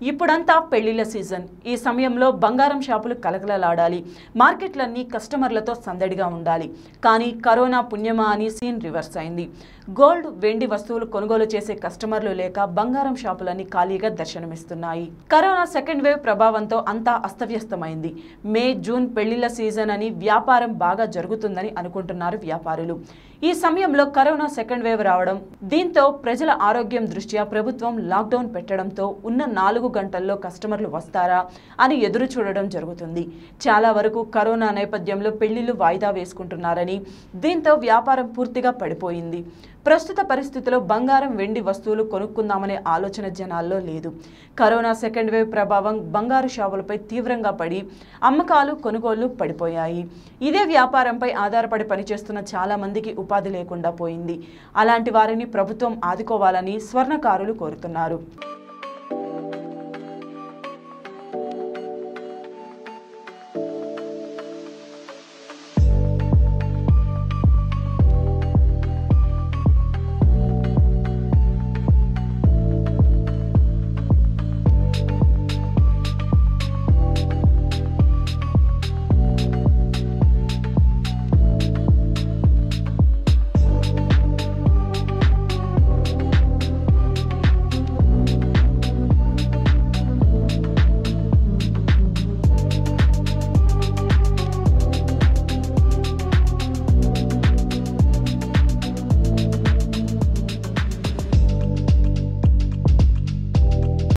ఇప్పుడంతా పెళ్లిళ్ల సీజన్ ఈ సమయంలో బంగారం షాపులు కలకలలాడాలి మార్కెట్లన్నీ కస్టమర్లతో సందడిగా ఉండాలి కానీ కరోనా పుణ్యమా అని సీన్ రివర్స్ అయింది గోల్డ్ వెండి వస్తువులు కొనుగోలు చేసే కస్టమర్లు లేక బంగారం షాపులన్నీ ఖాళీగా దర్శనమిస్తున్నాయి కరోనా సెకండ్ వేవ్ ప్రభావంతో అంతా అస్తవ్యస్తమైంది మే జూన్ పెళ్లిళ్ల సీజన్ అని వ్యాపారం బాగా జరుగుతుందని అనుకుంటున్నారు వ్యాపారులు ఈ సమయంలో కరోనా సెకండ్ వేవ్ రావడం దీంతో ప్రజల ఆరోగ్యం దృష్ట్యా ప్రభుత్వం లాక్డౌన్ పెట్టడంతో ఉన్న నాలుగు గంటల్లో కస్టమర్లు వస్తారా అని ఎదురు చూడడం జరుగుతుంది చాలా వరకు కరోనా నేపథ్యంలో పెళ్లిళ్లు వాయిదా వేసుకుంటున్నారని దీంతో వ్యాపారం పూర్తిగా పడిపోయింది ప్రస్తుత పరిస్థితిలో బంగారం వెండి వస్తువులు కొనుక్కుందామనే ఆలోచన జనాల్లో లేదు కరోనా సెకండ్ వేవ్ ప్రభావం బంగారు షాపులపై తీవ్రంగా పడి అమ్మకాలు కొనుగోళ్లు పడిపోయాయి ఇదే వ్యాపారంపై ఆధారపడి పనిచేస్తున్న చాలా మందికి ఉపాధి లేకుండా పోయింది అలాంటి వారిని ప్రభుత్వం ఆదుకోవాలని స్వర్ణకారులు కోరుతున్నారు